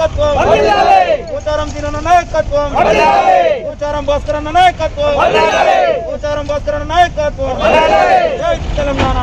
నాయకత్వం పోచారం తిన నాయకత్వం పోచారం భాస్కర్ అన్న నాయకత్వం పోచారం భాస్కర్ అన్న నాయకత్వం జై తెలంగాణ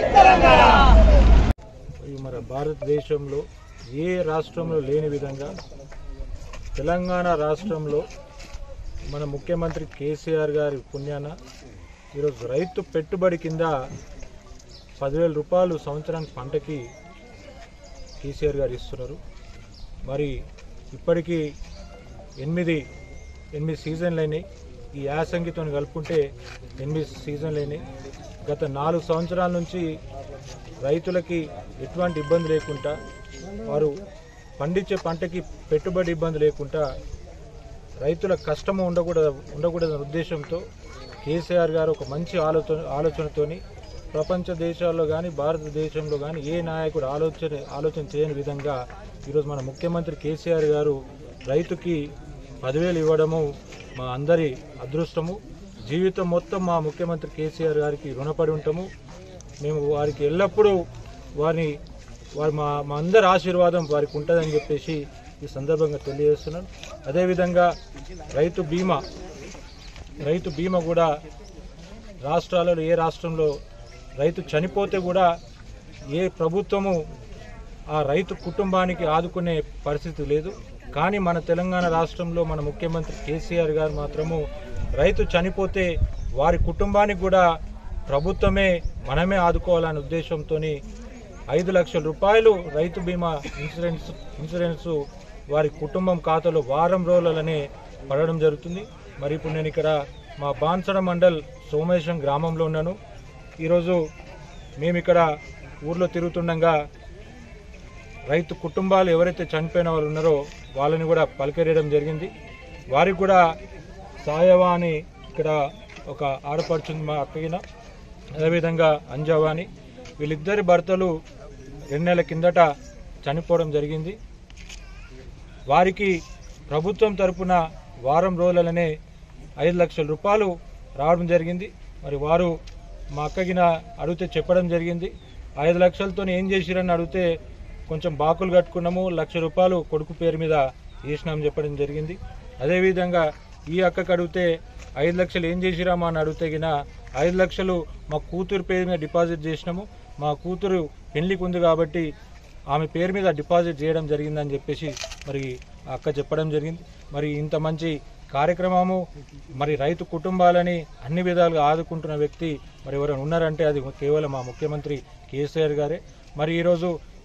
ఈ మన భారతదేశంలో ఏ రాష్ట్రంలో లేని విధంగా తెలంగాణ రాష్ట్రంలో మన ముఖ్యమంత్రి కేసీఆర్ గారి పుణ్యాన ఈరోజు రైతు పెట్టుబడి కింద పదివేల రూపాయలు సంవత్సరానికి పంటకి కేసీఆర్ గారు ఇస్తున్నారు మరి ఇప్పటికీ ఎనిమిది ఎనిమిది సీజన్లు అయినాయి ఈ యాసంగితో కలుపుకుంటే ఎనిమిది సీజన్లు అయినాయి గత నాలుగు సంవత్సరాల నుంచి రైతులకి ఎటువంటి ఇబ్బంది లేకుండా వారు పండించే పంటకి పెట్టుబడి ఇబ్బంది లేకుండా రైతుల కష్టము ఉండకూడదు ఉండకూడదనే ఉద్దేశంతో కేసీఆర్ గారు ఒక మంచి ఆలోచన ఆలోచనతోని ప్రపంచ దేశాల్లో కానీ భారతదేశంలో కానీ ఏ నాయకుడు ఆలోచన ఆలోచన చేయని విధంగా ఈరోజు మన ముఖ్యమంత్రి కేసీఆర్ గారు రైతుకి పదివేలు ఇవ్వడము మా అందరి అదృష్టము జీవితం మొత్తం మా ముఖ్యమంత్రి కేసీఆర్ గారికి రుణపడి ఉంటాము మేము వారికి ఎల్లప్పుడూ వారిని వారి మా మా అందరి ఆశీర్వాదం వారికి ఉంటుందని చెప్పేసి ఈ సందర్భంగా తెలియజేస్తున్నాను అదేవిధంగా రైతు బీమా రైతు బీమా కూడా రాష్ట్రాలలో ఏ రాష్ట్రంలో రైతు చనిపోతే కూడా ఏ ప్రభుత్వము ఆ రైతు కుటుంబానికి ఆదుకునే పరిస్థితి లేదు కానీ మన తెలంగాణ రాష్ట్రంలో మన ముఖ్యమంత్రి కేసీఆర్ గారు మాత్రము రైతు చనిపోతే వారి కుటుంబానికి కూడా ప్రభుత్వమే మనమే ఆదుకోవాలనే ఉద్దేశంతో ఐదు లక్షల రూపాయలు రైతు బీమా ఇన్సూరెన్స్ ఇన్సూరెన్స్ వారి కుటుంబం ఖాతాలో వారం రోజులనే పడడం జరుగుతుంది మరి ఇప్పుడు నేను ఇక్కడ మా బాన్సడ మండల్ సోమేశం గ్రామంలో ఉన్నాను ఈరోజు మేము ఇక్కడ ఊర్లో తిరుగుతుండగా రైతు కుటుంబాలు ఎవరైతే చనిపోయిన వాళ్ళు ఉన్నారో వాళ్ళని కూడా పలకరేయడం జరిగింది వారికి కూడా సాయవా అని ఇక్కడ ఒక ఆడపడుచుంది మా అక్కగిన అదేవిధంగా అంజావా అని వీళ్ళిద్దరి భర్తలు రెండు నెలల కిందట చనిపోవడం జరిగింది వారికి ప్రభుత్వం తరపున వారం రోజులనే ఐదు లక్షల రూపాయలు రావడం జరిగింది మరి వారు మా అక్కగిన అడిగితే చెప్పడం జరిగింది ఐదు లక్షలతో ఏం చేసిరని అడిగితే కొంచెం బాకులు కట్టుకున్నాము లక్ష రూపాయలు కొడుకు పేరు మీద వేసినామని చెప్పడం జరిగింది అదేవిధంగా ఈ అక్కకి అడిగితే ఐదు లక్షలు ఏం చేసిరామా అని అడిగితే గిన ఐదు లక్షలు మా కూతురు పేరు మీద డిపాజిట్ చేసినాము మా కూతురు పెళ్లికి ఉంది కాబట్టి ఆమె పేరు మీద డిపాజిట్ చేయడం జరిగిందని చెప్పేసి మరి ఆ అక్క చెప్పడం జరిగింది మరి ఇంత మంచి కార్యక్రమము మరి రైతు కుటుంబాలని అన్ని విధాలుగా ఆదుకుంటున్న వ్యక్తి మరి ఎవరైనా ఉన్నారంటే అది కేవలం మా ముఖ్యమంత్రి కేసీఆర్ గారే మరి ఈరోజు